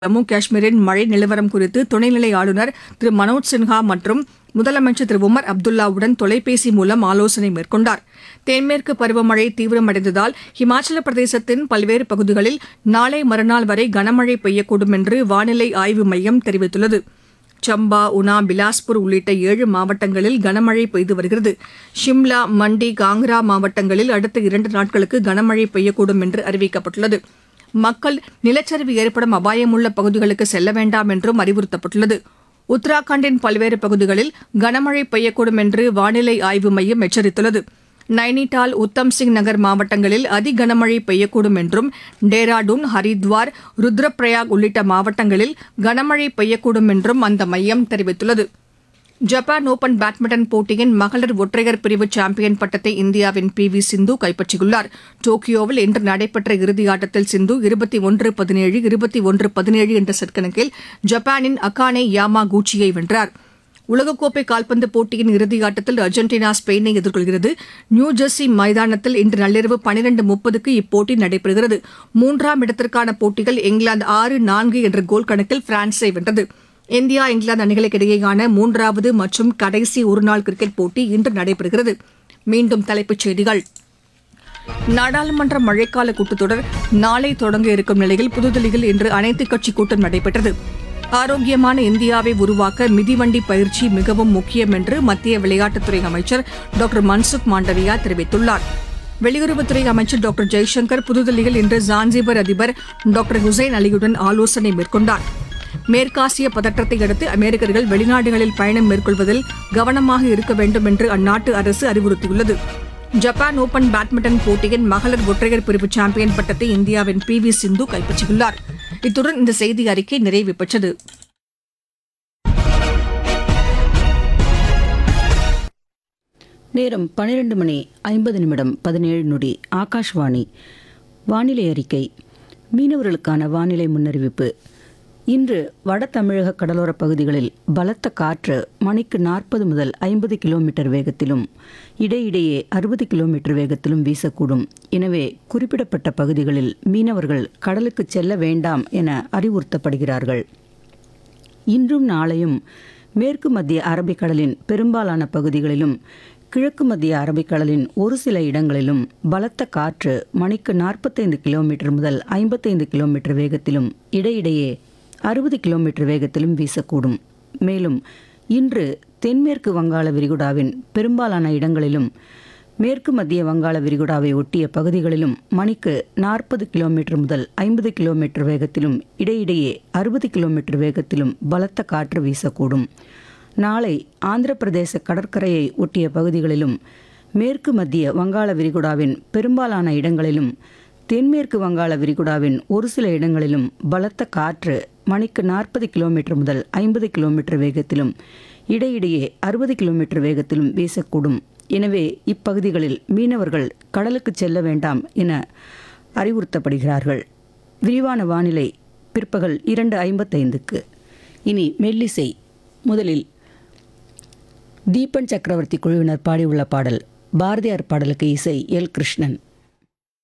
ஜம்மு காஷ்மீரின் மழை நிலவரம் குறித்து துணைநிலை ஆளுநர் திரு மனோஜ் சின்ஹா மற்றும் முதலமைச்சர் திரு உமர் அப்துல்லாவுடன் தொலைபேசி மூலம் ஆலோசனை மேற்கொண்டார் தென்மேற்கு பருவமழை தீவிரமடைந்ததால் இமாச்சல பிரதேசத்தின் பல்வேறு பகுதிகளில் நாளை மறுநாள் வரை கனமழை பெய்யக்கூடும் என்று வானிலை ஆய்வு மையம் தெரிவித்துள்ளது சம்பா உனா பிலாஸ்பூர் உள்ளிட்ட ஏழு மாவட்டங்களில் கனமழை பெய்து வருகிறது ஷிம்லா மண்டி காங்க்ரா மாவட்டங்களில் அடுத்த இரண்டு நாட்களுக்கு கனமழை பெய்யக்கூடும் என்று அறிவிக்கப்பட்டுள்ளது மக்கள் நிலச்சரிவு ஏற்படும் அபாயமுள்ள பகுதிகளுக்கு செல்ல வேண்டாம் என்றும் அறிவுறுத்தப்பட்டுள்ளது உத்தராகண்டின் பல்வேறு பகுதிகளில் கனமழை பெய்யக்கூடும் என்று வானிலை ஆய்வு மையம் எச்சரித்துள்ளது நைனிடால் உத்தம் சிங் நகர் மாவட்டங்களில் அதி கனமழை பெய்யக்கூடும் என்றும் டேராடூன் ஹரித்வார் ருத்ரப்பிரயாக் உள்ளிட்ட மாவட்டங்களில் கனமழை பெய்யக்கூடும் என்றும் அந்த மையம் தெரிவித்துள்ளது ஜப்பான் ஓபன் பேட்மிண்டன் போட்டியின் மகளிர் ஒற்றையர் பிரிவு சாம்பியன் பட்டத்தை இந்தியாவின் பி வி சிந்து கைப்பற்றியுள்ளார் டோக்கியோவில் இன்று நடைபெற்ற இறுதியாட்டத்தில் சிந்து இருபத்தி ஒன்று பதினேழு இருபத்தி ஒன்று பதினேழு என்ற செட் கணக்கில் ஜப்பானின் அகானே யாமா கூச்சியை வென்றார் உலகக்கோப்பை கால்பந்து போட்டியின் இறுதியாட்டத்தில் அர்ஜென்டினா ஸ்பெயினை எதிர்கொள்கிறது நியூஜெர்சி மைதானத்தில் இன்று நள்ளிரவு பனிரெண்டு முப்பதுக்கு இப்போட்டி நடைபெறுகிறது மூன்றாம் இடத்திற்கான போட்டியில் இங்கிலாந்து ஆறு நான்கு என்ற கோல் கணக்கில் பிரான்ஸை வென்றது இந்தியா இங்கிலாந்து அணிகளுக்கு இடையேயான மூன்றாவது மற்றும் கடைசி ஒருநாள் கிரிக்கெட் போட்டி இன்று நடைபெறுகிறது மீண்டும் தலைப்புச் செய்திகள் நாடாளுமன்ற மழைக்கால கூட்டத்தொடர் நாளை தொடங்க இருக்கும் நிலையில் புதுதில்லியில் இன்று அனைத்துக் கட்சி கூட்டம் நடைபெற்றது ஆரோக்கியமான இந்தியாவை உருவாக்க மிதிவண்டி பயிற்சி மிகவும் முக்கியம் என்று மத்திய விளையாட்டுத்துறை அமைச்சர் டாக்டர் மன்சுக் மாண்டவியா தெரிவித்துள்ளார் வெளியுறவுத்துறை அமைச்சர் டாக்டர் ஜெய்சங்கர் புதுதில்லியில் இன்று ஜான்சிபர் அதிபர் டாக்டர் ஹுசைன் அலியுடன் ஆலோசனை மேற்கொண்டார் மேற்காசிய பதற்றத்தை அடுத்து அமெரிக்கர்கள் வெளிநாடுகளில் பயணம் மேற்கொள்வதில் கவனமாக இருக்க வேண்டும் என்று அந்நாட்டு அரசு அறிவுறுத்தியுள்ளது ஜப்பான் ஓபன் பேட்மிண்டன் போட்டியின் மகளிர் ஒற்றையர் பிரிவு சாம்பியன் பட்டத்தை இந்தியாவின் பி வி சிந்து கைப்பற்றியுள்ளார் இத்துடன் இந்த செய்தி அறிக்கை நிறைவு பெற்றது நேரம் பன்னிரண்டு மணி ஐம்பது நிமிடம் பதினேழு நொடி ஆகாஷ்வாணி வானிலை அறிக்கை மீனவர்களுக்கான வானிலை முன்னறிவிப்பு இன்று வட தமிழக கடலோரப் பகுதிகளில் பலத்த காற்று மணிக்கு நாற்பது முதல் ஐம்பது கிலோமீட்டர் வேகத்திலும் இடையிடையே அறுபது கிலோமீட்டர் வேகத்திலும் வீசக்கூடும் எனவே குறிப்பிடப்பட்ட பகுதிகளில் மீனவர்கள் கடலுக்கு செல்ல வேண்டாம் என அறிவுறுத்தப்படுகிறார்கள் இன்றும் நாளையும் மேற்கு மத்திய அரபிக்கடலின் பெரும்பாலான பகுதிகளிலும் கிழக்கு மத்திய அரபிக்கடலின் ஒரு சில இடங்களிலும் பலத்த காற்று மணிக்கு நாற்பத்தைந்து கிலோமீட்டர் முதல் ஐம்பத்தைந்து கிலோமீட்டர் வேகத்திலும் இடையிடையே அறுபது கிலோமீட்டர் வேகத்திலும் வீசக்கூடும் மேலும் இன்று தென்மேற்கு வங்காள விரிகுடாவின் பெரும்பாலான இடங்களிலும் மேற்கு மத்திய வங்காள விரிகுடாவை ஒட்டிய பகுதிகளிலும் மணிக்கு நாற்பது கிலோமீட்டர் முதல் ஐம்பது கிலோமீட்டர் வேகத்திலும் இடையிடையே அறுபது கிலோமீட்டர் வேகத்திலும் பலத்த காற்று வீசக்கூடும் நாளை ஆந்திர பிரதேச கடற்கரையை ஒட்டிய பகுதிகளிலும் மேற்கு மத்திய வங்காள விரிகுடாவின் பெரும்பாலான இடங்களிலும் தென்மேற்கு வங்காள விரிகுடாவின் ஒரு சில இடங்களிலும் பலத்த காற்று மணிக்கு நாற்பது கிலோமீட்டர் முதல் ஐம்பது கிலோமீட்டர் வேகத்திலும் இடையிடையே அறுபது கிலோமீட்டர் வேகத்திலும் வீசக்கூடும் எனவே இப்பகுதிகளில் மீனவர்கள் கடலுக்கு செல்ல வேண்டாம் என அறிவுறுத்தப்படுகிறார்கள் விரிவான வானிலை பிற்பகல் இரண்டு ஐம்பத்தைந்துக்கு இனி மெல்லிசை முதலில் தீபன் சக்கரவர்த்தி குழுவினர் பாடியுள்ள பாடல் பாரதியார் பாடலுக்கு இசை எல் கிருஷ்ணன்